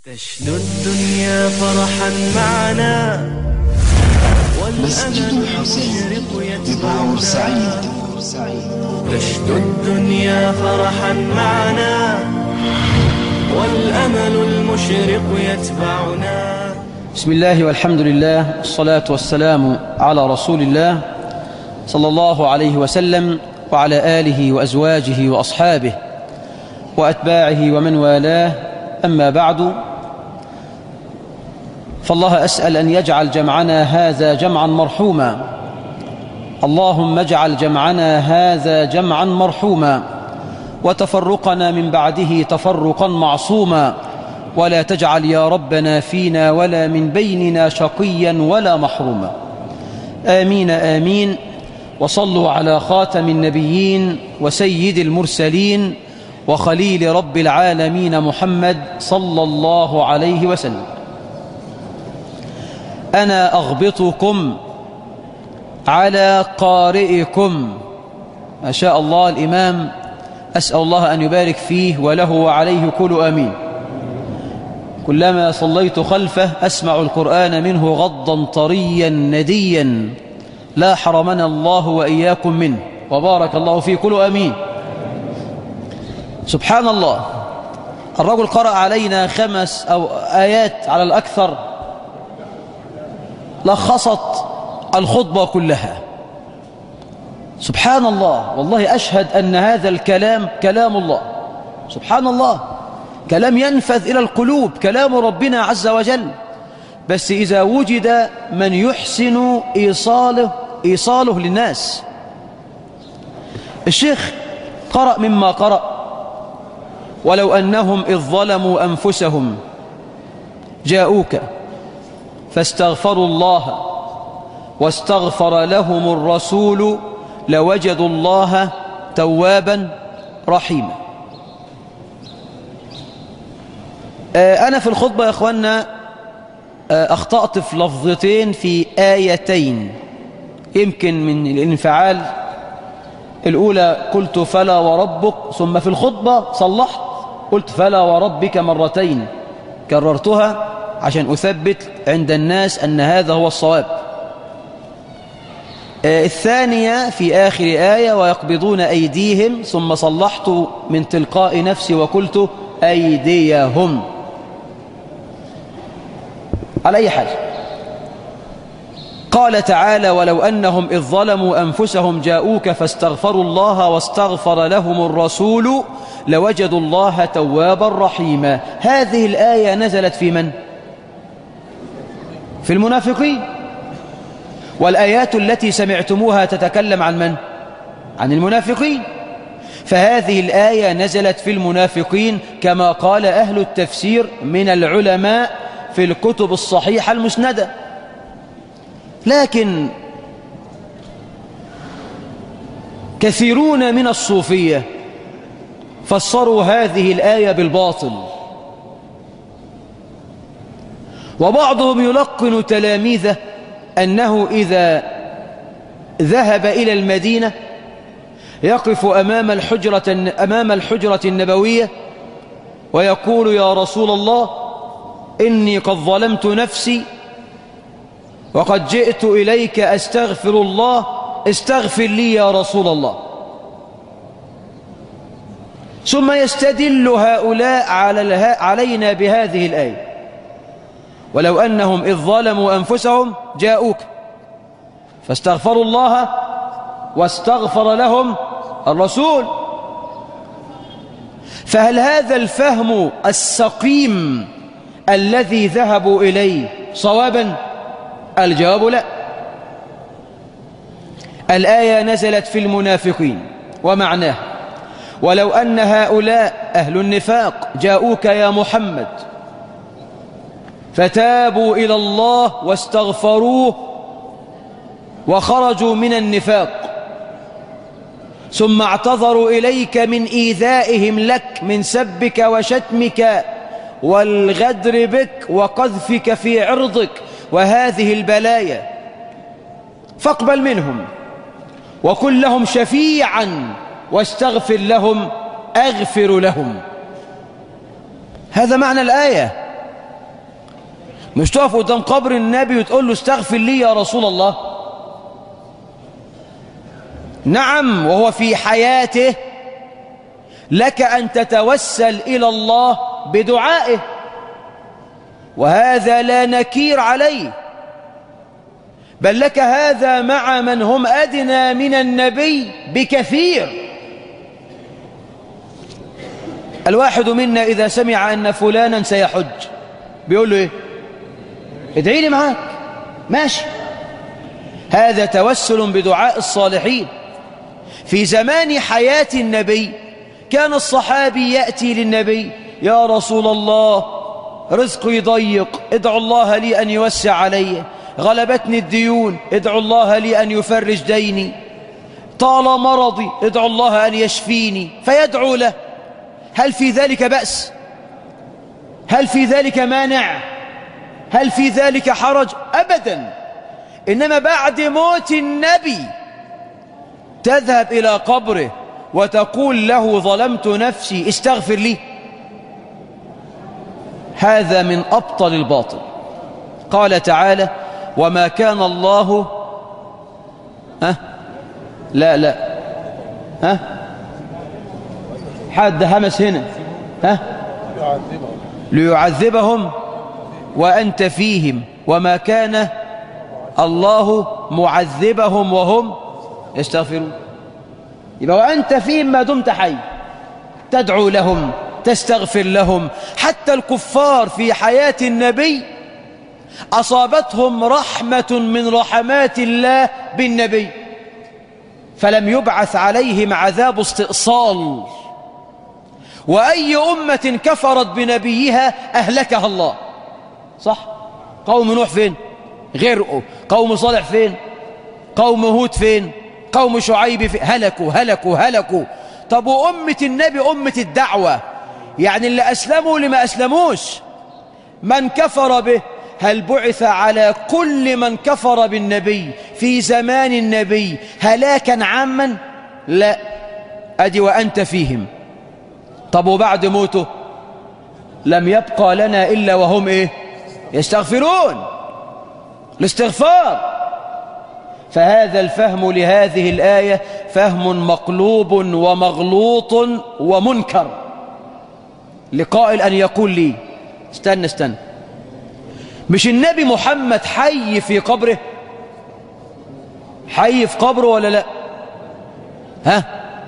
تشنو الدنيا فرحا معنا مسجد والأمل الحسين المشرق ببعور يتبعنا سعيد تشنو الدنيا فرحا معنا والأمل المشرق يتبعنا بسم الله والحمد لله والصلاة والسلام على رسول الله صلى الله عليه وسلم وعلى آله وأزواجه وأصحابه وأتباعه ومن والاه أما بعد فالله أسأل أن يجعل جمعنا هذا جمعا مرحوما اللهم اجعل جمعنا هذا جمعا مرحوما وتفرقنا من بعده تفرقا معصوما ولا تجعل يا ربنا فينا ولا من بيننا شقيا ولا محروما آمين آمين وصلوا على خاتم النبيين وسيد المرسلين وخليل رب العالمين محمد صلى الله عليه وسلم أنا أغبطكم على قارئكم ما شاء الله الإمام أسأل الله أن يبارك فيه وله وعليه كل آمين كلما صليت خلفه أسمع القرآن منه غضا طريا نديا لا حرمنا الله وإياكم منه وبارك الله فيه كل آمين سبحان الله الرجل قرأ علينا خمس أو آيات على الأكثر لخصت الخطبة كلها سبحان الله والله أشهد أن هذا الكلام كلام الله سبحان الله كلام ينفذ إلى القلوب كلام ربنا عز وجل بس إذا وجد من يحسن إيصاله إيصاله للناس الشيخ قرأ مما قرأ ولو أنهم إذ ظلموا أنفسهم جاءوك فاستغفروا الله واستغفر لهم الرسول لوجدوا الله توابا رحيما أنا في الخطبة يا أخوانا أخطأت في لفظتين في آيتين يمكن من الانفعال الأولى قلت فلا وربك ثم في الخطبة صلحت قلت فلا وربك مرتين كررتها عشان أثبت عند الناس أن هذا هو الصواب الثانية في آخر آية ويقبضون أيديهم ثم صلحت من تلقاء نفسي وقلت أيديهم على أي حال قال تعالى ولو أنهم إذ ظلموا أنفسهم جاءوك فاستغفروا الله واستغفر لهم الرسول لوجدوا الله توابا رحيما هذه الآية نزلت في من؟ في المنافقين والآيات التي سمعتموها تتكلم عن من؟ عن المنافقين فهذه الآية نزلت في المنافقين كما قال أهل التفسير من العلماء في الكتب الصحيحة المسندة لكن كثيرون من الصوفية فسروا هذه الآية بالباطل وبعضهم يلقن تلاميذه أنه إذا ذهب إلى المدينة يقف أمام الحجرة, أمام الحجرة النبوية ويقول يا رسول الله إني قد ظلمت نفسي وقد جئت إليك أستغفر الله استغفر لي يا رسول الله ثم يستدل هؤلاء على علينا بهذه الآية ولو أنهم إذ ظلموا أنفسهم جاءوك فاستغفروا الله واستغفر لهم الرسول فهل هذا الفهم السقيم الذي ذهبوا إليه صوابا الجواب لا الآية نزلت في المنافقين ومعناه ولو أن هؤلاء أهل النفاق جاءوك يا محمد فتابوا إلى الله واستغفروه وخرجوا من النفاق ثم اعتذروا إليك من إيذائهم لك من سبك وشتمك والغدر بك وقذفك في عرضك وهذه البلايا فاقبل منهم وكن لهم شفيعا واستغفر لهم أغفر لهم هذا معنى الآية مش تقف قدام قبر النبي وتقول له استغفر لي يا رسول الله نعم وهو في حياته لك أن تتوسل إلى الله بدعائه وهذا لا نكير عليه بل لك هذا مع من هم أدنى من النبي بكثير الواحد منا إذا سمع أن فلانا سيحج بيقول له إيه ادعي لي معاك ماشي هذا توسل بدعاء الصالحين في زمان حياة النبي كان الصحابي يأتي للنبي يا رسول الله رزقي ضيق ادعو الله لي أن يوسع علي غلبتني الديون ادعو الله لي أن يفرج ديني طال مرضي ادعو الله أن يشفيني فيدعو له هل في ذلك بأس هل في ذلك مانع هل في ذلك حرج أبدا إنما بعد موت النبي تذهب إلى قبره وتقول له ظلمت نفسي استغفر لي هذا من أبطل الباطل قال تعالى وما كان الله ها لا لا ها حد همس هنا ها ليعذبهم وأنت فيهم وما كان الله معذبهم وهم يستغفرون يبقى وأنت فيهم ما دمت حي تدعو لهم تستغفر لهم حتى الكفار في حياة النبي أصابتهم رحمة من رحمات الله بالنبي فلم يبعث عليهم عذاب استئصال وأي أمة كفرت بنبيها أهلكها الله صح قوم نوح فين غرقوا قوم صالح فين قوم هود فين قوم شعيب فين هلكوا هلكوا هلكوا طب وأمة النبي أمة الدعوة يعني اللي أسلموا لما أسلموش من كفر به هل بعث على كل من كفر بالنبي في زمان النبي هلاكا عاما لا أدي وأنت فيهم طب وبعد موته لم يبقى لنا إلا وهم إيه يستغفرون الاستغفار فهذا الفهم لهذه الآية فهم مقلوب ومغلوط ومنكر لقائل أن يقول لي استنى استنى مش النبي محمد حي في قبره حي في قبره ولا لا ها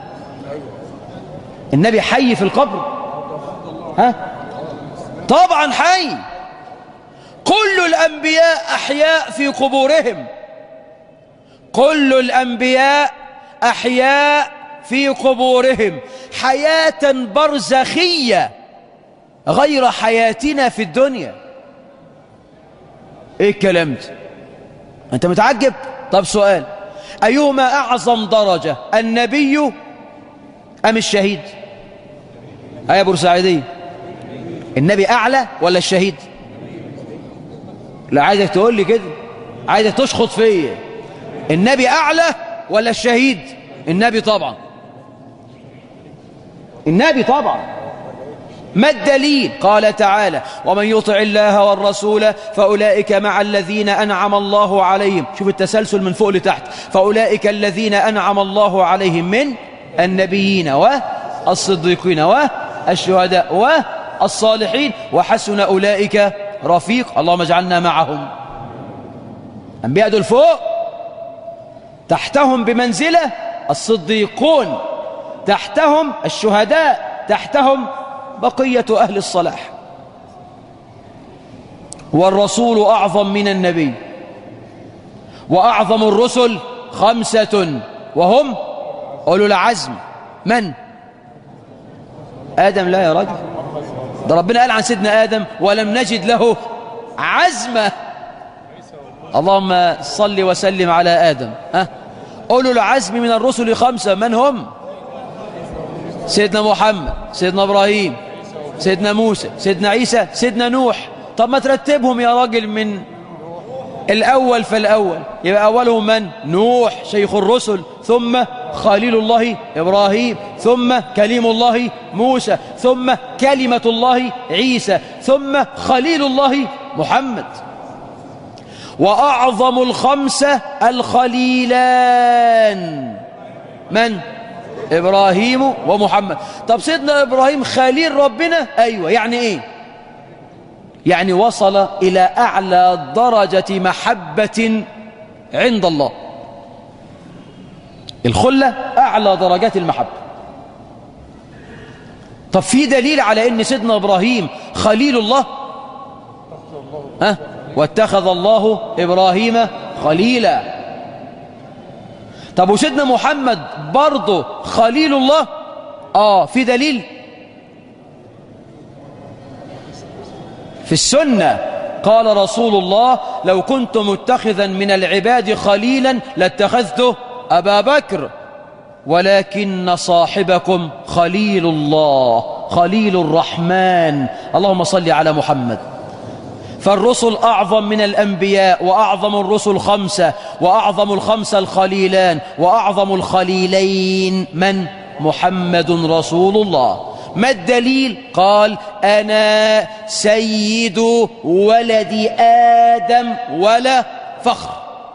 النبي حي في القبر ها طبعا حي كل الأنبياء أحياء في قبورهم كل الأنبياء أحياء في قبورهم حياة برزخية غير حياتنا في الدنيا ايه الكلام ده انت متعجب طب سؤال ايهما اعظم درجة النبي ام الشهيد ايه بورسعيدية النبي اعلى ولا الشهيد لا عايزك تقول لي كده عايزك تشخط فيا النبي اعلى ولا الشهيد النبي طبعا النبي طبعا ما الدليل قال تعالى ومن يطع الله والرسول فأولئك مع الذين أنعم الله عليهم شوف التسلسل من فوق لتحت فأولئك الذين أنعم الله عليهم من النبيين والصديقين والشهداء والصالحين وحسن أولئك رفيق اللهم اجعلنا معهم أنبياء دول فوق تحتهم بمنزلة الصديقون تحتهم الشهداء تحتهم بقية أهل الصلاح والرسول أعظم من النبي وأعظم الرسل خمسة وهم أولو العزم من؟ آدم لا يا رجل ده ربنا قال عن سيدنا آدم ولم نجد له عزمة اللهم صل وسلم على آدم أه؟ أولو العزم من الرسل خمسة من هم؟ سيدنا محمد سيدنا إبراهيم سيدنا موسى سيدنا عيسى سيدنا نوح طب ما ترتبهم يا راجل من الأول فالأول يبقى أولهم من نوح شيخ الرسل ثم خليل الله إبراهيم ثم كليم الله موسى ثم كلمة الله عيسى ثم خليل الله محمد وأعظم الخمسة الخليلان من؟ إبراهيم ومحمد طب سيدنا إبراهيم خليل ربنا أيوة يعني إيه يعني وصل إلى أعلى درجة محبة عند الله الخلة أعلى درجات المحبة طب في دليل على أن سيدنا إبراهيم خليل الله ها واتخذ الله إبراهيم خليلا طب وسيدنا محمد برضه خليل الله آه في دليل في السنة قال رسول الله لو كنت متخذا من العباد خليلا لاتخذته أبا بكر ولكن صاحبكم خليل الله خليل الرحمن اللهم صل على محمد فالرسل أعظم من الأنبياء وأعظم الرسل خمسة وأعظم الخمسة الخليلان وأعظم الخليلين من؟ محمد رسول الله ما الدليل؟ قال أنا سيد ولد آدم ولا فخر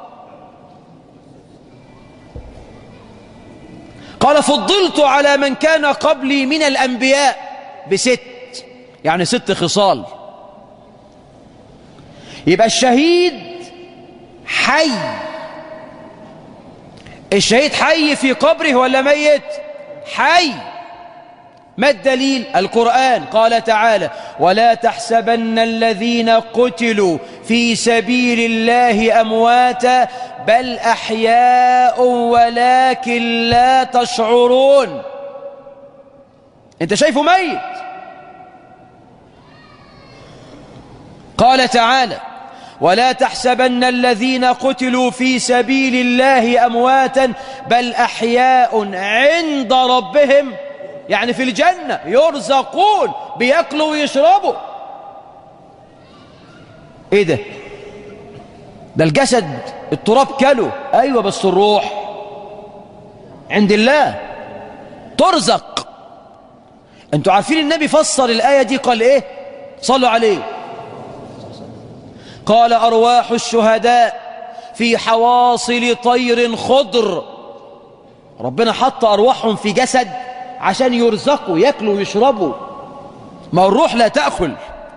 قال فضلت على من كان قبلي من الأنبياء بست يعني ست خصال يبقى الشهيد حي الشهيد حي في قبره ولا ميت حي ما الدليل القرآن قال تعالى ولا تحسبن الذين قتلوا في سبيل الله أمواتا بل أحياء ولكن لا تشعرون انت شايفه ميت قال تعالى ولا تحسبن الذين قتلوا في سبيل الله أمواتا بل أحياء عند ربهم يعني في الجنة يرزقون بيأكلوا ويشربوا ايه ده ده الجسد التراب كله ايوه بس الروح عند الله ترزق انتوا عارفين النبي فسر الآية دي قال ايه صلوا عليه قال أرواح الشهداء في حواصل طير خضر ربنا حط أرواحهم في جسد عشان يرزقوا يأكلوا ويشربوا ما الروح لا تأكل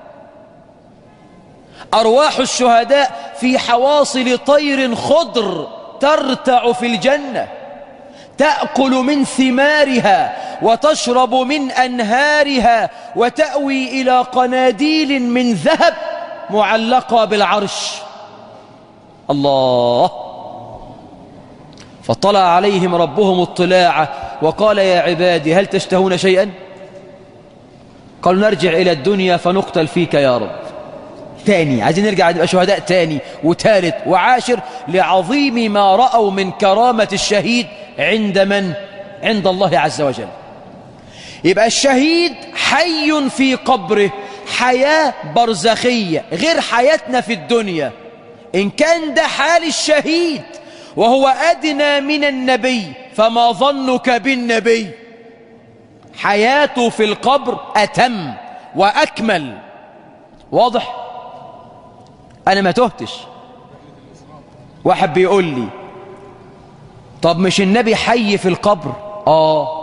أرواح الشهداء في حواصل طير خضر ترتع في الجنة تأكل من ثمارها وتشرب من أنهارها وتأوي إلى قناديل من ذهب معلقة بالعرش الله فطلع عليهم ربهم اطلاعه وقال يا عبادي هل تشتهون شيئا قالوا نرجع إلى الدنيا فنقتل فيك يا رب تاني عايزين نرجع نبقى شهداء تاني وثالث وعاشر لعظيم ما رأوا من كرامة الشهيد عند من؟ عند الله عز وجل يبقى الشهيد حي في قبره حياة برزخية غير حياتنا في الدنيا إن كان ده حال الشهيد وهو أدنى من النبي فما ظنك بالنبي حياته في القبر أتم وأكمل واضح أنا ما تهتش واحد بيقول لي طب مش النبي حي في القبر آه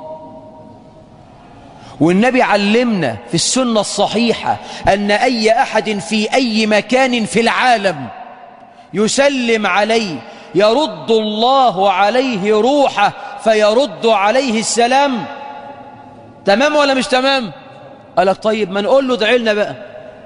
والنبي علمنا في السنة الصحيحة أن أي أحد في أي مكان في العالم يسلم عليه يرد الله عليه روحه فيرد عليه السلام تمام ولا مش تمام قال لك طيب ما نقول له ادعي لنا بقى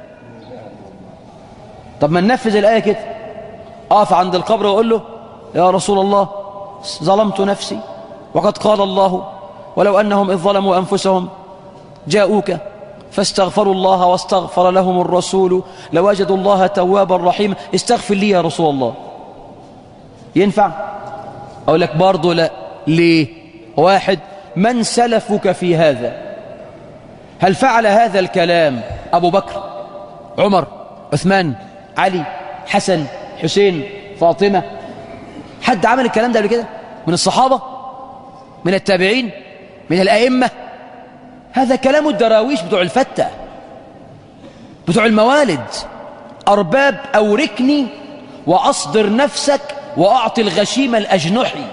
طب ما ننفذ الآية كده أقف عند القبر وأقول له يا رسول الله ظلمت نفسي وقد قال الله ولو أنهم إذ ظلموا أنفسهم جاءوك فاستغفروا الله واستغفر لهم الرسول لوجدوا الله توابا رحيما استغفر لي يا رسول الله ينفع أقول لك برضه لا ليه واحد من سلفك في هذا هل فعل هذا الكلام أبو بكر عمر عثمان علي حسن حسين فاطمة حد عمل الكلام ده قبل كده من الصحابة من التابعين من الأئمة هذا كلام الدراويش بتوع الفتة بتوع الموالد أرباب أوركني وأصدر نفسك وأعطي الغشيم الأجنحي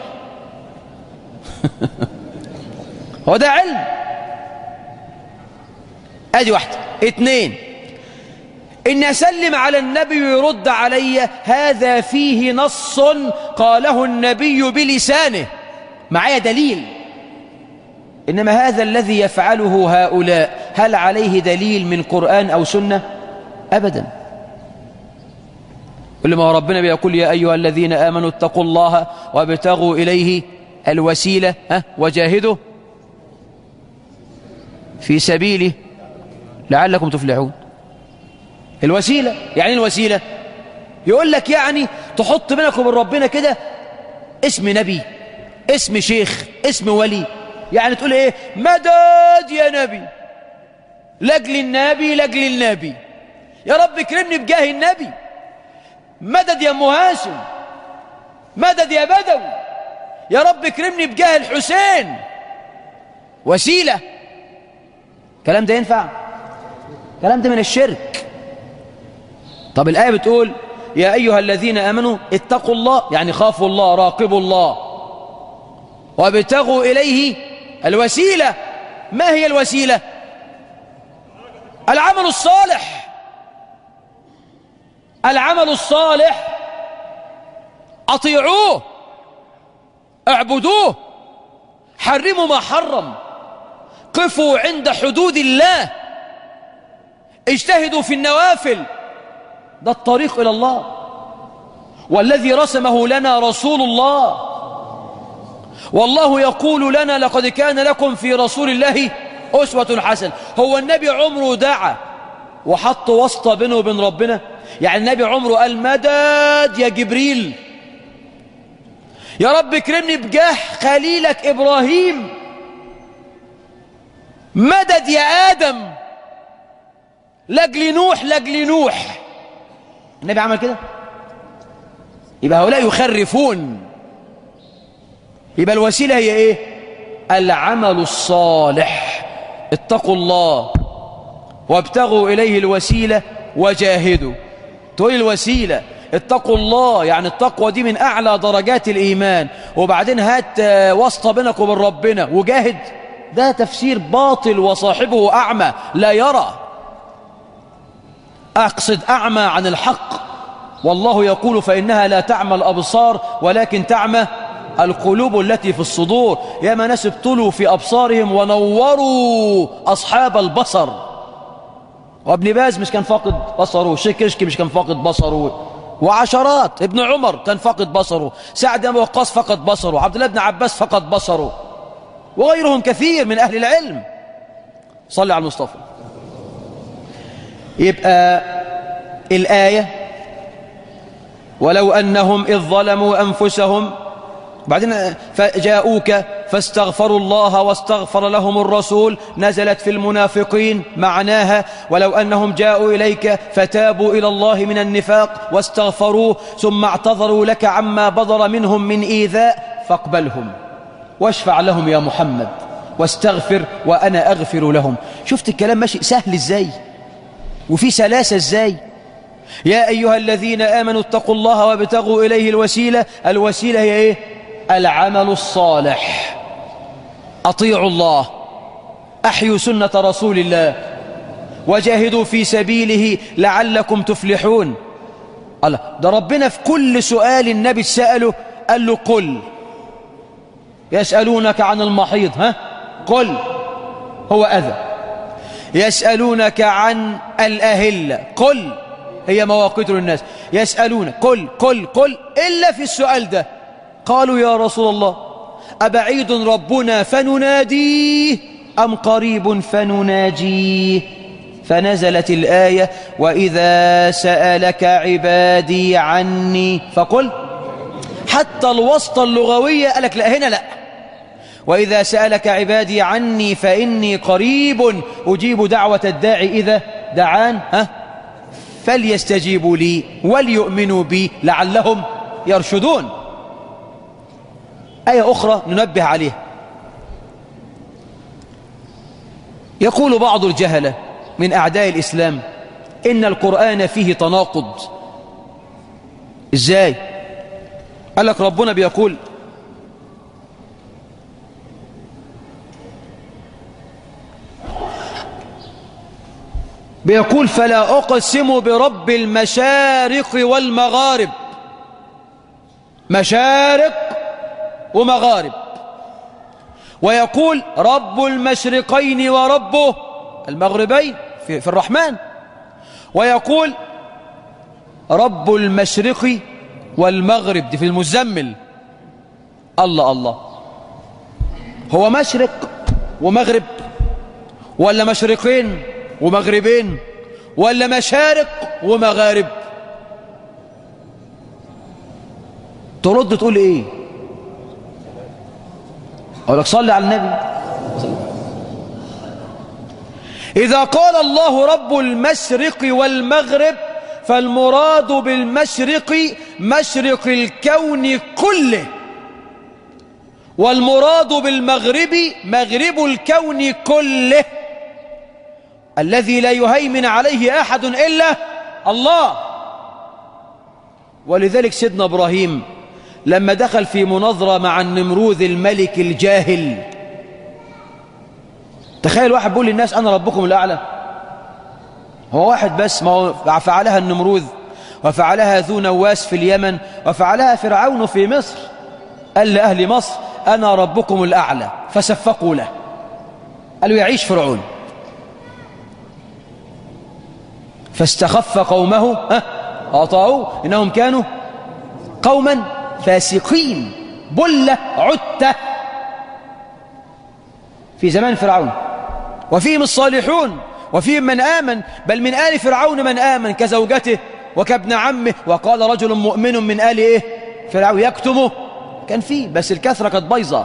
هو ده علم ادي واحدة اتنين ان اسلم على النبي ويرد علي هذا فيه نص قاله النبي بلسانه معايا دليل انما هذا الذي يفعله هؤلاء هل عليه دليل من قرآن او سنة ابدا كل ما هو ربنا بيقول يا ايها الذين امنوا اتقوا الله وابتغوا اليه الوسيلة ها وجاهدوا في سبيله لعلكم تفلحون الوسيلة يعني الوسيلة يقول لك يعني تحط بينك وبين ربنا كده اسم نبي اسم شيخ اسم ولي يعني تقول ايه مدد يا نبي لاجل النبي لاجل النبي يا رب اكرمني بجاه النبي مدد يا ام هاشم مدد يا بدوي يا رب اكرمني بجاه الحسين وسيلة كلام ده ينفع كلام ده من الشرك طب الآية بتقول يا أيها الذين آمنوا اتقوا الله يعني خافوا الله راقبوا الله وابتغوا إليه الوسيلة ما هي الوسيلة العمل الصالح العمل الصالح أطيعوه اعبدوه حرموا ما حرم قفوا عند حدود الله اجتهدوا في النوافل ده الطريق إلى الله والذي رسمه لنا رسول الله والله يقول لنا لقد كان لكم في رسول الله أسوة حسنة هو النبي عمره دعا وحط واسطة بينه وبين ربنا يعني النبي عمره قال مدد يا جبريل يا رب اكرمني بجاه خليلك إبراهيم مدد يا آدم لاجل نوح لاجل نوح النبي عمل كده يبقى هؤلاء يخرفون يبقى الوسيلة هي ايه العمل الصالح اتقوا الله وابتغوا إليه الوسيلة وجاهدوا تقول الوسيلة اتقوا الله يعني التقوى دي من أعلى درجات الإيمان وبعدين هات واسطة بينك وبين ربنا وجاهد ده تفسير باطل وصاحبه أعمى لا يرى أقصد أعمى عن الحق والله يقول فإنها لا تعمى الأبصار ولكن تعمى القلوب التي في الصدور يا ما ناس ابتلوا في أبصارهم ونوروا أصحاب البصر وابن باز مش كان فاقد بصره الشيخ كشكي مش كان فاقد بصره وعشرات ابن عمر كان فاقد بصره سعد بن وقاص فقد بصره عبد الله بن عباس فقد بصره وغيرهم كثير من أهل العلم صلي على المصطفى يبقى الآية ولو أنهم إذ ظلموا أنفسهم بعدين فجاءوك فاستغفروا الله واستغفر لهم الرسول نزلت في المنافقين معناها ولو أنهم جاءوا إليك فتابوا إلى الله من النفاق واستغفروه ثم اعتذروا لك عما بضر منهم من إيذاء فاقبلهم واشفع لهم يا محمد واستغفر وأنا أغفر لهم شفت الكلام ماشي سهل ازاي وفي سلاسة ازاي يا أيها الذين آمنوا اتقوا الله وابتغوا إليه الوسيلة الوسيلة هي إيه العمل الصالح أطيعوا الله أحيوا سنة رسول الله وجاهدوا في سبيله لعلكم تفلحون الله ده ربنا في كل سؤال النبي سأله قال له قل يسألونك عن المحيض ها قل هو أذى يسألونك عن الأهلة قل هي مواقيت للناس يسألونك قل قل قل إلا في السؤال ده قالوا يا رسول الله أبعيد ربنا فنناديه أم قريب فنناجيه فنزلت الآية وإذا سألك عبادي عني فقل حتى الوسط اللغوية قالك لا هنا لا وإذا سألك عبادي عني فإني قريب أجيب دعوة الداعي إذا دعان ها فليستجيبوا لي وليؤمنوا بي لعلهم يرشدون آية أخرى ننبه عليها يقول بعض الجهلة من أعداء الإسلام إن القرآن فيه تناقض إزاي قال لك ربنا بيقول بيقول فلا أقسم برب المشارق والمغارب مشارق ومغارب ويقول رب المشرقين وربه المغربين في, في الرحمن ويقول رب المشرق والمغرب دي في المزمل الله الله هو مشرق ومغرب ولا مشرقين ومغربين ولا مشارق ومغارب ترد تقول ايه اقول لك صلي على النبي اذا قال الله رب المشرق والمغرب فالمراد بالمشرق مشرق الكون كله والمراد بالمغرب مغرب الكون كله الذي لا يهيمن عليه أحد إلا الله ولذلك سيدنا إبراهيم لما دخل في مناظرة مع النمروذ الملك الجاهل تخيل واحد بيقول للناس أنا ربكم الأعلى هو واحد بس ما هو فعلها النمروذ وفعلها ذو نواس في اليمن وفعلها فرعون في مصر قال لأهل مصر أنا ربكم الأعلى فسفقوا له قالوا يعيش فرعون فاستخف قومه أطاعوه إنهم كانوا قوما فاسقين بلة عتة في زمان فرعون وفيهم الصالحون وفيهم من آمن بل من آل فرعون من آمن كزوجته وكابن عمه وقال رجل مؤمن من آل إيه فرعون يكتمه كان فيه بس الكثرة كانت بايظة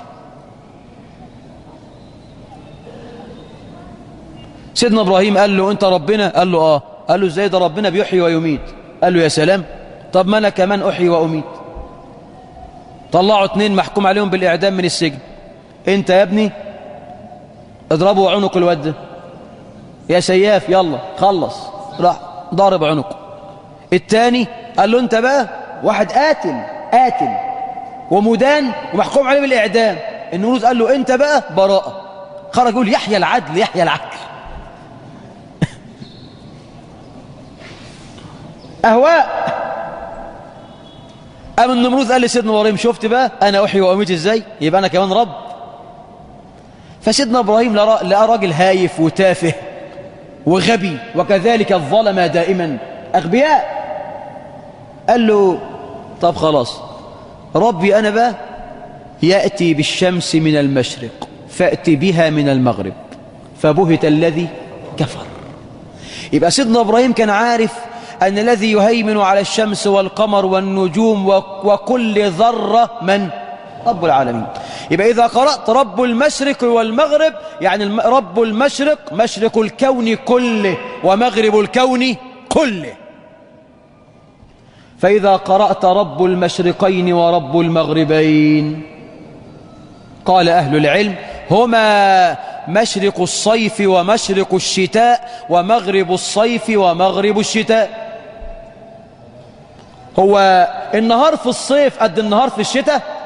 سيدنا إبراهيم قال له أنت ربنا قال له آه قال له إزاي ده ربنا بيحيي ويميت قال له يا سلام طب ما أنا كمان أحيي وأميت طلعوا اتنين محكوم عليهم بالإعدام من السجن أنت يا ابني اضربوا عنق الواد ده يا سياف يلا خلص راح ضارب عنقه التاني قال له أنت بقى واحد قاتل قاتل ومدان ومحكوم عليه بالإعدام النوروز قال له أنت بقى براءة خرج يقول يحيى العدل يحيى العدل أهواء أم النمروذ قال لسيدنا إبراهيم شفت بقى أنا أحيي وأميت إزاي يبقى أنا كمان رب فسيدنا إبراهيم لقى راجل هايف وتافه وغبي وكذلك الظلم دائما أغبياء قال له طب خلاص ربي أنا بقى يأتي بالشمس من المشرق فأتي بها من المغرب فبهت الذي كفر يبقى سيدنا إبراهيم كان عارف أن الذي يهيمن على الشمس والقمر والنجوم وكل ذرة من؟ رب العالمين يبقى إذا قرأت رب المشرق والمغرب يعني رب المشرق مشرق الكون كله ومغرب الكون كله فإذا قرأت رب المشرقين ورب المغربين قال أهل العلم هما مشرق الصيف ومشرق الشتاء ومغرب الصيف ومغرب الشتاء هو النهار في الصيف قد النهار في الشتاء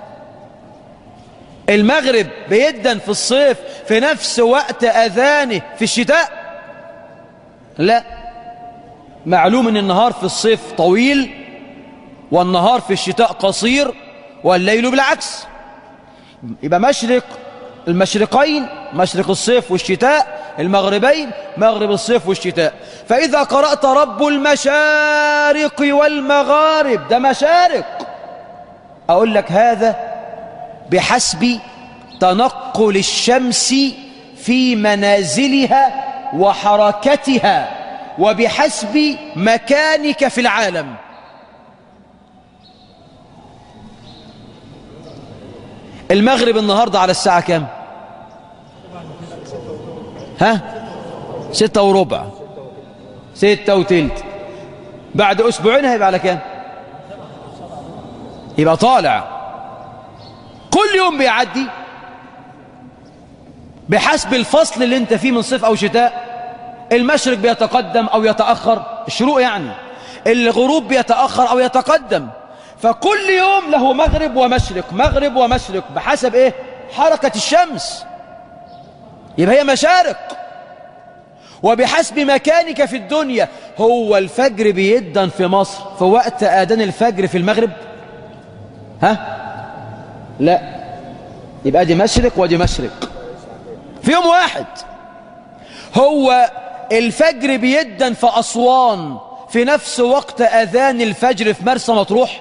المغرب بيدن في الصيف في نفس وقت أذانه في الشتاء لا معلوم ان النهار في الصيف طويل والنهار في الشتاء قصير والليل بالعكس يبقى مشرق المشرقين مشرق الصيف والشتاء المغربين مغرب الصيف والشتاء فإذا قرأت رب المشارق والمغارب ده مشارق أقول لك هذا بحسب تنقل الشمس في منازلها وحركتها وبحسب مكانك في العالم المغرب النهاردة على الساعة كام ها ستة وربع ستة وتلت بعد أسبوعين هيبقى على كام يبقى طالع كل يوم بيعدي بحسب الفصل اللي انت فيه من صيف أو شتاء المشرق بيتقدم أو يتأخر الشروق يعني الغروب بيتأخر أو يتقدم فكل يوم له مغرب ومشرق مغرب ومشرق بحسب إيه حركة الشمس يبقى هي مشارق وبحسب مكانك في الدنيا هو الفجر بيدن في مصر في وقت آذان الفجر في المغرب ها لا يبقى دي مشرق ودي مشرق في يوم واحد هو الفجر بيدن في أسوان في نفس وقت أذان الفجر في مرسى مطروح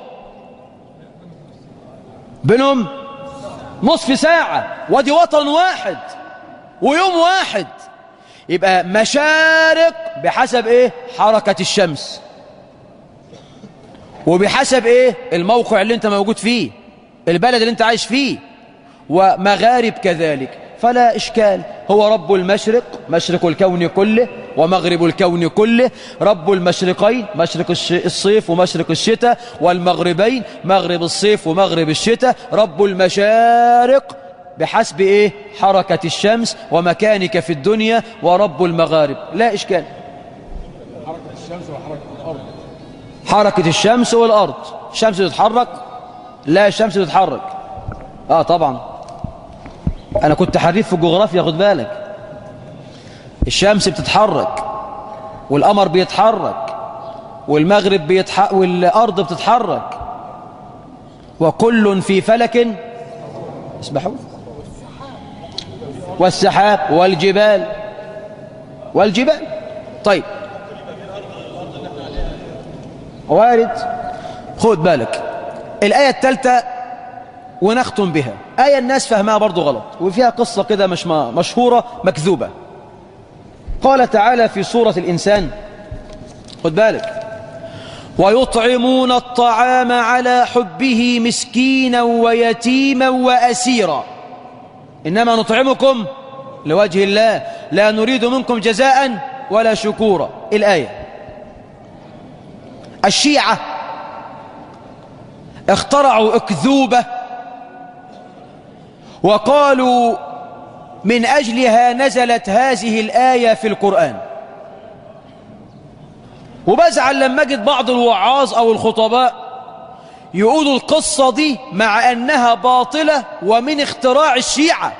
بينهم نصف ساعة ودي وطن واحد ويوم واحد يبقى مشارق بحسب ايه حركة الشمس وبحسب ايه الموقع اللي انت موجود فيه البلد اللي انت عايش فيه ومغارب كذلك فلا إشكال هو رب المشرق مشرق الكون كله ومغرب الكون كله رب المشرقين مشرق الصيف ومشرق الشتاء والمغربين مغرب الصيف ومغرب الشتاء رب المشارق بحسب إيه حركة الشمس ومكانك في الدنيا ورب المغارب لا إشكال حركة الشمس وحركة الأرض حركة الشمس والأرض الشمس تتحرك لا الشمس تتحرك آه طبعا أنا كنت حريف في الجغرافيا خد بالك الشمس بتتحرك والقمر بيتحرك والمغرب بيتحرك والأرض بتتحرك وكل في فلك اسبحوا والسحاب والجبال والجبال طيب وارد خد بالك الآية الثالثة ونختم بها آية الناس فهمها برضو غلط وفيها قصة كده مش مشهورة مكذوبة قال تعالى في سورة الإنسان خد بالك ويطعمون الطعام على حبه مسكينا ويتيما وأسيرا إنما نطعمكم لوجه الله لا نريد منكم جزاء ولا شكورا الآية الشيعة اخترعوا أكذوبة وقالوا من أجلها نزلت هذه الآية في القرآن وبزعل لما أجد بعض الوعاظ أو الخطباء يقولوا القصة دي مع أنها باطلة ومن اختراع الشيعة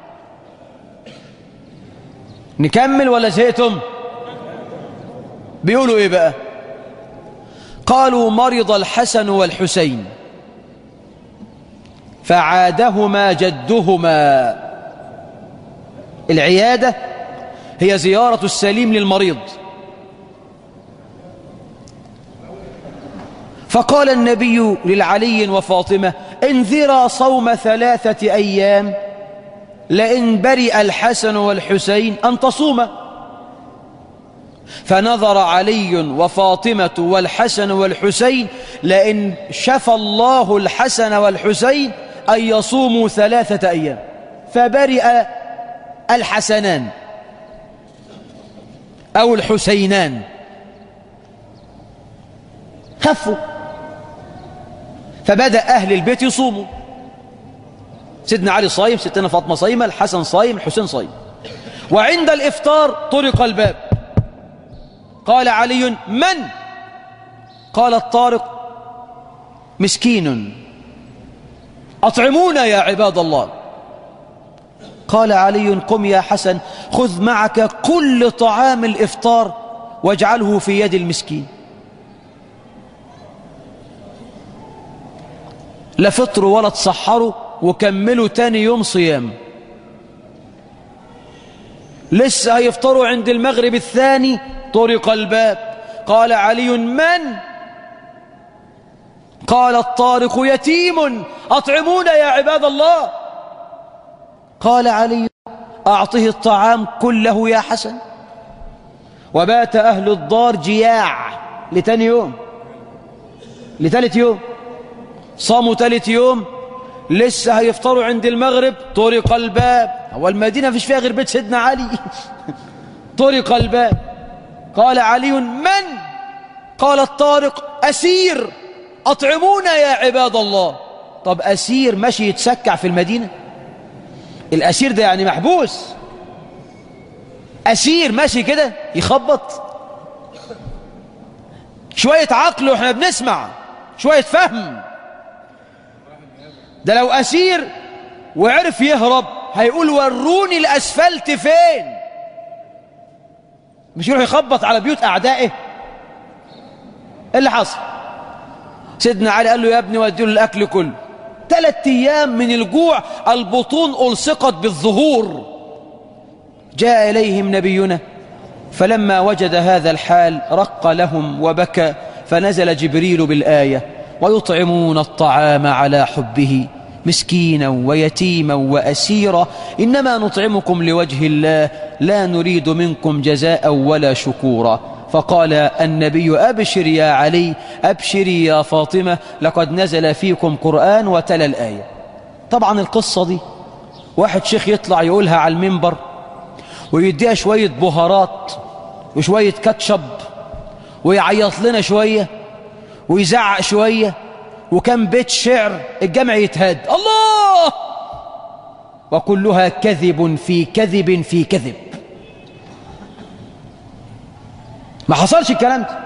نكمل ولا زهقتم بيقولوا ايه بقى قالوا مرض الحسن والحسين فعادهما جدهما العيادة هي زيارة السليم للمريض فقال النبي للعلي وفاطمة انذرا صوم ثلاثة أيام لئن برئ الحسن والحسين أن تصوم فنظر علي وفاطمة والحسن والحسين لئن شفى الله الحسن والحسين أن يصوموا ثلاثة أيام فبرئ الحسنان أو الحسينان خفوا فبدأ أهل البيت يصوموا سيدنا علي صايم ستنا فاطمة صايمة الحسن صايم الحسين صايم وعند الإفطار طرق الباب قال علي من قال الطارق مسكين أطعمونا يا عباد الله قال علي قم يا حسن خذ معك كل طعام الإفطار واجعله في يد المسكين لا فطروا ولا تصحروا وكملوا تاني يوم صيام لسه هيفطروا عند المغرب الثاني طرق الباب قال علي من قال الطارق يتيم أطعمونا يا عباد الله قال علي أعطه الطعام كله يا حسن وبات أهل الدار جياع لتاني يوم لتالت يوم صاموا تالت يوم لسه هيفطروا عند المغرب طرق الباب هو المدينة فيش فيها غير بيت سيدنا علي طرق الباب قال علي من قال الطارق أسير أطعمونا يا عباد الله طب أسير ماشي يتسكع في المدينة الأسير ده يعني محبوس أسير ماشي كده يخبط شوية عقل واحنا بنسمع شوية فهم ده لو أسير وعرف يهرب هيقول وروني الأسفلت فين مش يروح يخبط على بيوت أعدائه إيه اللي حصل سيدنا علي قال له يا ابني ودي له الأكل كله ثلاث أيام من الجوع البطون ألصقت بالظهور جاء إليهم نبينا فلما وجد هذا الحال رق لهم وبكى فنزل جبريل بالآية ويطعمون الطعام على حبه مسكينا ويتيما وأسيرا إنما نطعمكم لوجه الله لا نريد منكم جزاء ولا شكورا فقال النبي أبشر يا علي أبشري يا فاطمة لقد نزل فيكم قرآن وتلا الآية طبعا القصة دي واحد شيخ يطلع يقولها على المنبر ويديها شوية بهارات وشوية كاتشب ويعيط لنا شوية ويزعق شوية وكم بيت شعر الجمع يتهاد الله وكلها كذب في كذب في كذب ما حصلش الكلام ده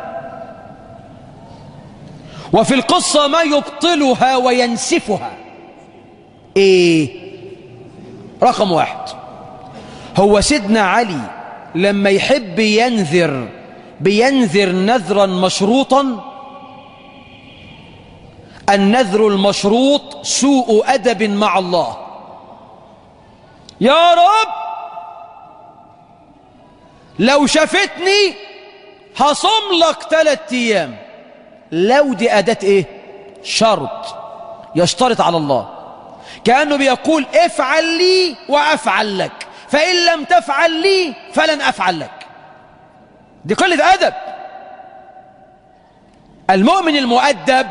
وفي القصة ما يبطلها وينسفها ايه رقم واحد هو سيدنا علي لما يحب ينذر بينذر نذرا مشروطا النذر المشروط سوء أدب مع الله يا رب لو شافتني هصم لك ثلاثة أيام لو دي أداة إيه شرط يشترط على الله كأنه بيقول افعل لي وأفعل لك فإن لم تفعل لي فلن أفعل لك دي قلة أدب المؤمن المؤدب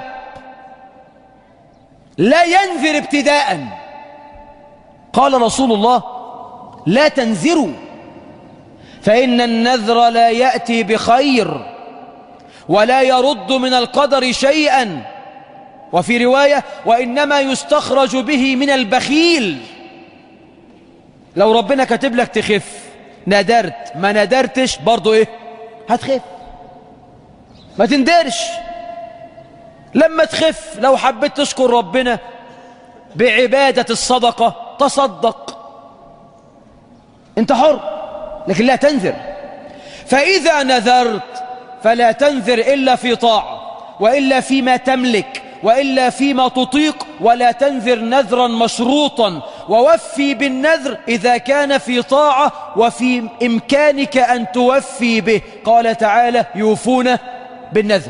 لا ينذر ابتداء قال رسول الله لا تنذروا فإن النذر لا يأتي بخير ولا يرد من القدر شيئا وفي رواية وإنما يستخرج به من البخيل لو ربنا كاتب لك تخف ندرت ما ندرتش برضو ايه هتخف ما تندرش لما تخف لو حبيت تشكر ربنا بعبادة الصدقة تصدق انت حر لكن لا تنذر فإذا نذرت فلا تنذر إلا في طاعة وإلا فيما تملك وإلا فيما تطيق ولا تنذر نذرا مشروطا ووفي بالنذر إذا كان في طاعة وفي إمكانك أن توفي به قال تعالى يوفون بالنذر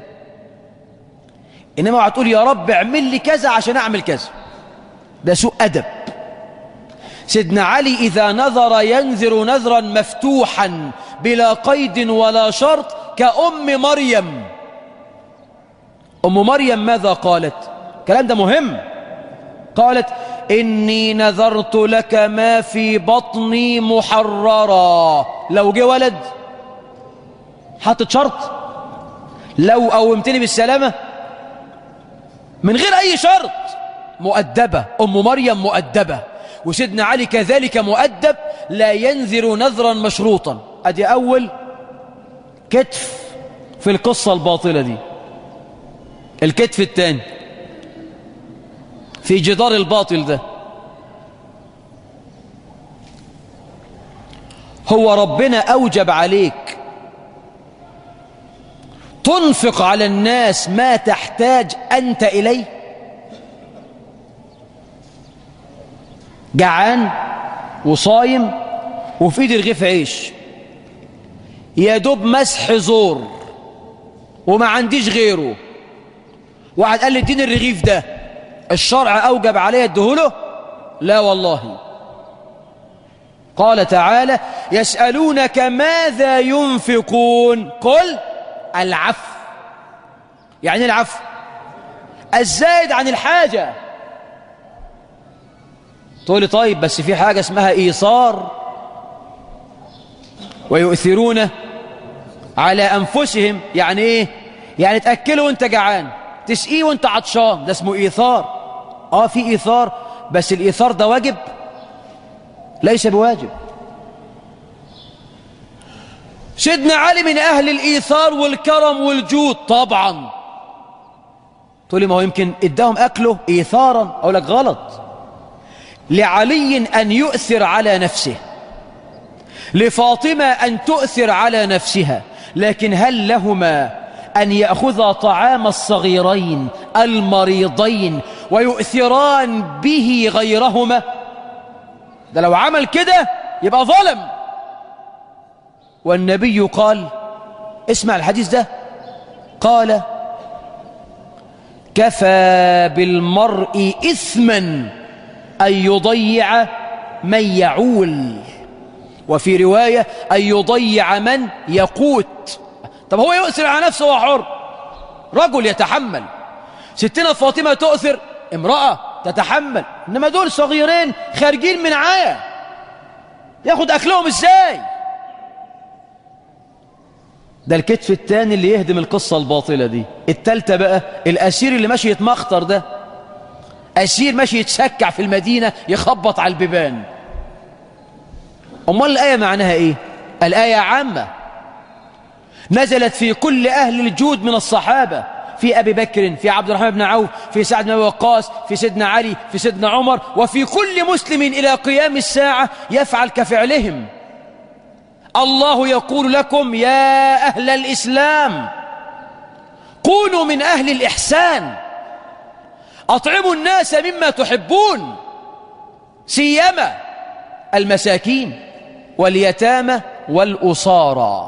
إنما هتقول يا رب اعمل لي كذا عشان أعمل كذا ده سوء أدب سيدنا علي إذا نذر ينذر نذرا مفتوحا بلا قيد ولا شرط كأم مريم أم مريم ماذا قالت الكلام ده مهم قالت إني نذرت لك ما في بطني محررا لو جه ولد حطت شرط لو قومتني بالسلامة من غير أي شرط مؤدبة أم مريم مؤدبة وسيدنا علي كذلك مؤدب لا ينذر نذرا مشروطا أدي أول كتف في القصة الباطلة دي الكتف الثاني في جدار الباطل ده هو ربنا أوجب عليك تنفق على الناس ما تحتاج أنت إليه جعان وصايم وفي ايدي رغيف عيش يا دوب مسح زور وما عنديش غيره واحد قال لي اديني الرغيف ده الشرع اوجب علي اديهوله لا والله قال تعالى يسألونك ماذا ينفقون قل العفو يعني إيه العفو الزائد عن الحاجة تقول لي طيب بس في حاجة اسمها إيصار ويؤثرون على أنفسهم يعني إيه يعني تأكله وانت جعان تسقيه وانت عطشان ده اسمه إيثار آه في إيثار بس الإيثار ده واجب ليس بواجب سيدنا علي من أهل الإيثار والكرم والجود طبعا تقول لي ما هو يمكن اداهم أكله إيثارا أقول لك غلط لعلي أن يؤثر على نفسه لفاطمة أن تؤثر على نفسها لكن هل لهما أن يأخذا طعام الصغيرين المريضين ويؤثران به غيرهما ده لو عمل كده يبقى ظلم والنبي قال اسمع الحديث ده قال كفى بالمرء إثما أن يضيع من يعول وفي رواية أن يضيع من يقوت طب هو يؤثر على نفسه وهو حر رجل يتحمل ستنا فاطمة تؤثر امرأة تتحمل إنما دول صغيرين خارجين من عاية ياخد أكلهم إزاي ده الكتف التاني اللي يهدم القصة الباطلة دي التالتة بقى الأسير اللي ماشي يتمخطر ده أسير ماشي يتسكع في المدينة يخبط على البيبان أمال الآية معناها إيه الآية عامة نزلت في كل أهل الجود من الصحابة في أبي بكر في عبد الرحمن بن عوف في سعد بن أبي وقاص في سيدنا علي في سيدنا عمر وفي كل مسلم إلى قيام الساعة يفعل كفعلهم الله يقول لكم يا أهل الإسلام كونوا من أهل الإحسان أطعموا الناس مما تحبون سيما المساكين واليتامى والأصارى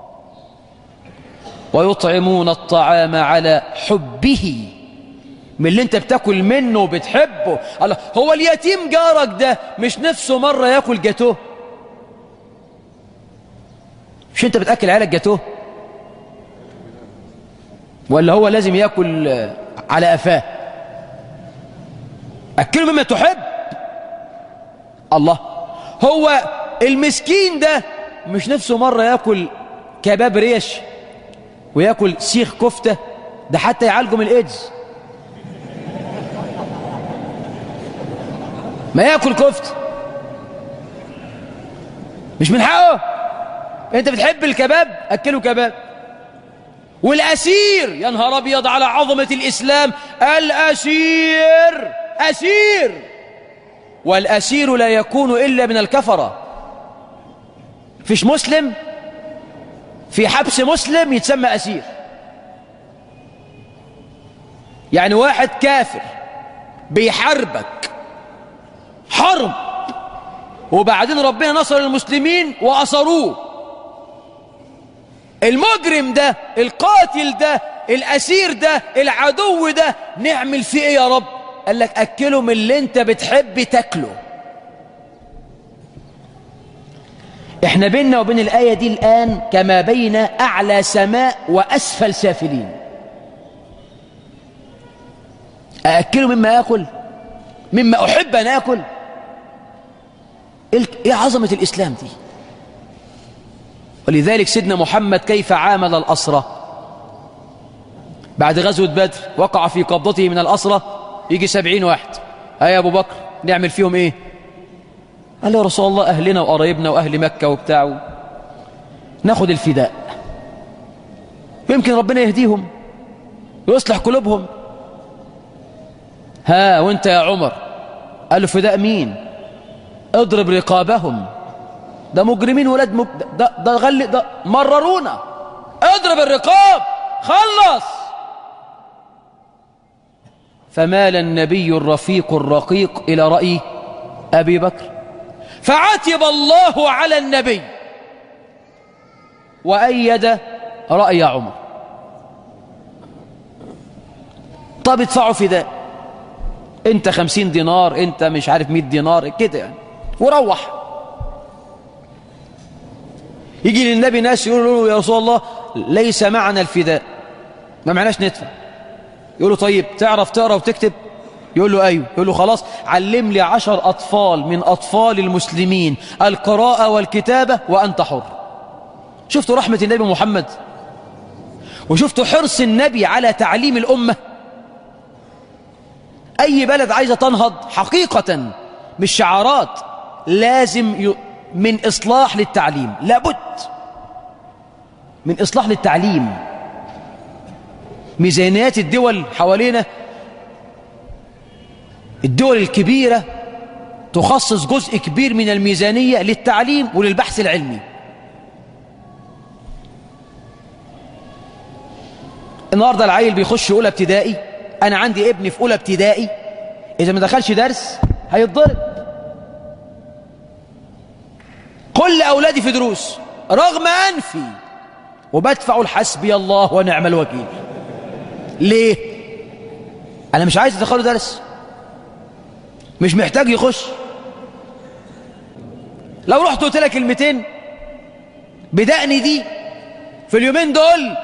ويطعمون الطعام على حبه من اللي انت بتاكل منه وبتحبه الله هو اليتيم جارك ده مش نفسه مرة ياكل جاتوه مش انت بتاكل عيالك جاتوه ولا هو لازم ياكل على قفاه اكله مما تحب الله هو المسكين ده مش نفسه مرة ياكل كباب ريش وياكل سيخ كفتة ده حتى يعالجه من الايدز ما ياكل كفتة مش من حقه انت بتحب الكباب اكله كباب والاسير يا نهار ابيض على عظمة الاسلام الاسير اسير والاسير لا يكون الا من الكفرة فيش مسلم في حبس مسلم يتسمى أسير يعني واحد كافر بيحاربك حرب وبعدين ربنا نصر المسلمين وأصروه المجرم ده القاتل ده الأسير ده العدو ده نعمل فيه ايه يا رب قال لك أكله من اللي انت بتحب تاكله احنا بيننا وبين الآية دي الآن كما بين أعلى سماء وأسفل سافلين أأكله مما أكل مما أحب أن أكل إيه عظمة الإسلام دي ولذلك سيدنا محمد كيف عامل الأسرة بعد غزوة بدر وقع في قبضته من الأسرة يجي سبعين واحد أي أبو بكر نعمل فيهم إيه قال له يا رسول الله أهلنا وقرايبنا وأهل مكة وبتاعه ناخد الفداء ويمكن ربنا يهديهم ويصلح قلوبهم ها وانت يا عمر قال له فداء مين اضرب رقابهم ده مجرمين ولاد مب... ده ده غل ده مررونا اضرب الرقاب خلص فمال النبي الرفيق الرقيق إلى رأي أبي بكر فعتب الله على النبي وأيد رأي عمر طب ادفعوا فداء انت خمسين دينار انت مش عارف مئة دينار كده يعني وروح يجي للنبي ناس يقولوا له يا رسول الله ليس معنا الفداء ما معناش ندفع يقول له طيب تعرف تقرا وتكتب يقول له أيوه يقول له خلاص علم لي عشر أطفال من أطفال المسلمين القراءة والكتابة وأنت حر شفتوا رحمة النبي محمد وشفتوا حرص النبي على تعليم الأمة أي بلد عايزة تنهض حقيقة مش شعارات لازم ي... من إصلاح للتعليم لابد من إصلاح للتعليم ميزانيات الدول حوالينا الدول الكبيرة تخصص جزء كبير من الميزانية للتعليم وللبحث العلمي النهاردة العيل بيخش أولى ابتدائي أنا عندي ابني في أولى ابتدائي إذا ما دخلش درس هيتضرب كل أولادي في دروس رغم أنفي وبدفع الحسبي الله ونعم الوكيل ليه أنا مش عايز أدخله درس مش محتاج يخش لو رحت قلت لك كلمتين بدقني دي في اليومين دول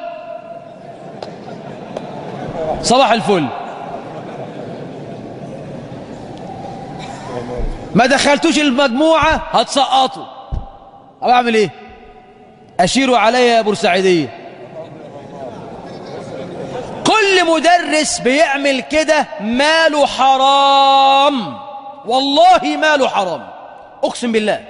صباح الفل ما دخلتوش المجموعة هتسقطوا طب اعمل ايه اشيروا عليا يا بورسعيدية كل مدرس بيعمل كده ماله حرام والله ماله حرام اقسم بالله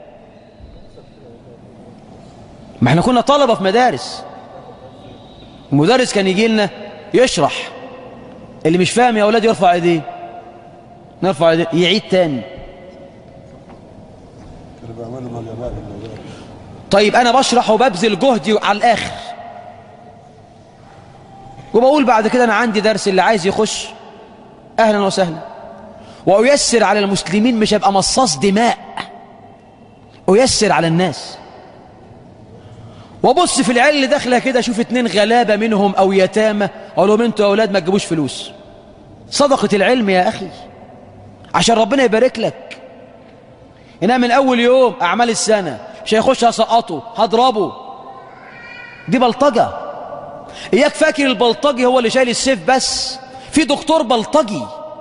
ما احنا كنا طلبة في مدارس المدرس كان يجي لنا يشرح اللي مش فاهم يا اولاد يرفع ايديه نرفع ايديه يعيد تاني كانوا بيعملوا مجامات الموضوع طيب انا بشرح وببذل جهدي على الاخر وبقول بعد كده انا عندي درس اللي عايز يخش اهلا وسهلا وايسر على المسلمين مش هبقى مصاص دماء ايسر على الناس وابص في العيال اللي داخله كده اشوف اتنين غلابه منهم او يتامى اقول لهم انتوا يا اولاد ما تجيبوش فلوس صدقه العلم يا اخي عشان ربنا يبارك لك انها من اول يوم اعمال السنه مش هيخش هسقطه هضربه دي بلطجه اياك فاكر البلطجي هو اللي شايل السيف بس في دكتور بلطجي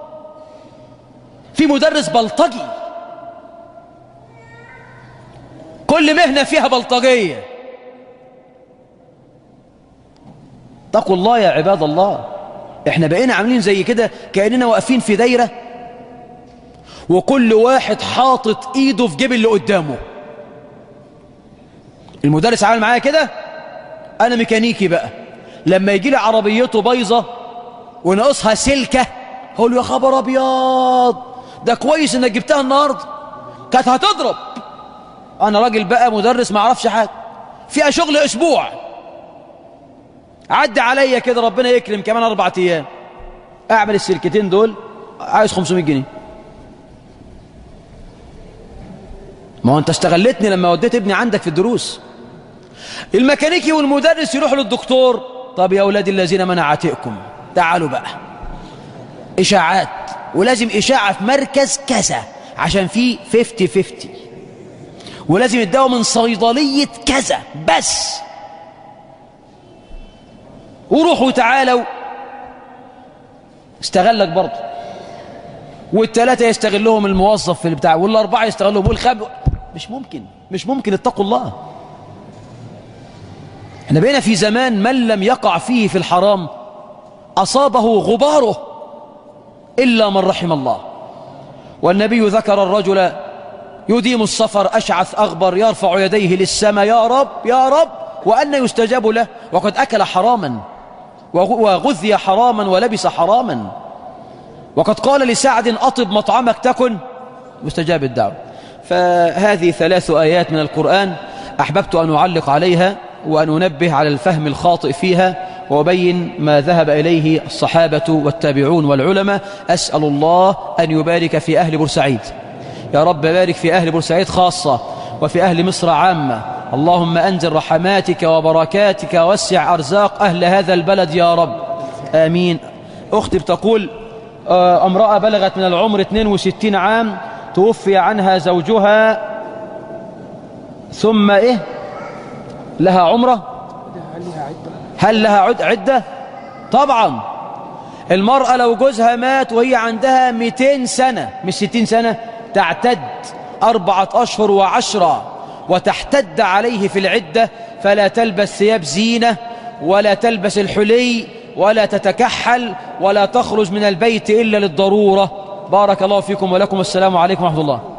في مدرس بلطجي كل مهنه فيها بلطجيه اتقوا الله يا عباد الله احنا بقينا عاملين زي كده كاننا واقفين في دايره وكل واحد حاطط ايده في جيب اللي قدامه المدرس عامل معايا كده انا ميكانيكي بقى لما يجي لي عربيته بايظه وناقصها سلكه هقول له يا خبر ابيض ده كويس انك جبتها النهارده كانت هتضرب انا راجل بقى مدرس ما اعرفش حاجه فيها شغل اسبوع عدى عليا كده ربنا يكرم كمان اربع ايام اعمل السلكتين دول عايز 500 جنيه ما هو انت استغلتني لما وديت ابني عندك في الدروس الميكانيكي والمدرس يروحوا للدكتور طب يا اولادي الذين منعتكم تعالوا بقى اشاعات ولازم اشاعه في مركز كذا عشان في 50 50 ولازم الدواء من صيدليه كذا بس وروحوا تعالوا استغلك برضه والثلاثة يستغلهم الموظف في البتاع والأربعة يستغلهم والخامس مش ممكن مش ممكن اتقوا الله احنا بقينا في زمان من لم يقع فيه في الحرام أصابه غباره إلا من رحم الله والنبي ذكر الرجل يديم السفر أشعث أغبر يرفع يديه للسماء يا رب يا رب وأن يستجاب له وقد أكل حراما وغذي حراما ولبس حراما وقد قال لسعد أطب مطعمك تكن مستجاب الدعوة فهذه ثلاث آيات من القرآن أحببت أن أعلق عليها وأن أنبه على الفهم الخاطئ فيها وأبين ما ذهب إليه الصحابة والتابعون والعلماء أسأل الله أن يبارك في أهل بورسعيد يا رب بارك في أهل بورسعيد خاصة وفي أهل مصر عامة اللهم أنزل رحماتك وبركاتك ووسع أرزاق أهل هذا البلد يا رب آمين أختي بتقول آه، امرأة بلغت من العمر 62 عام توفي عنها زوجها ثم إيه لها عمرة هل لها عد عدة طبعا المرأة لو جوزها مات وهي عندها 200 سنة مش 60 سنة تعتد أربعة أشهر وعشرة وتحتد عليه في العدة فلا تلبس ثياب زينة ولا تلبس الحلي ولا تتكحل ولا تخرج من البيت إلا للضرورة بارك الله فيكم ولكم السلام عليكم ورحمة الله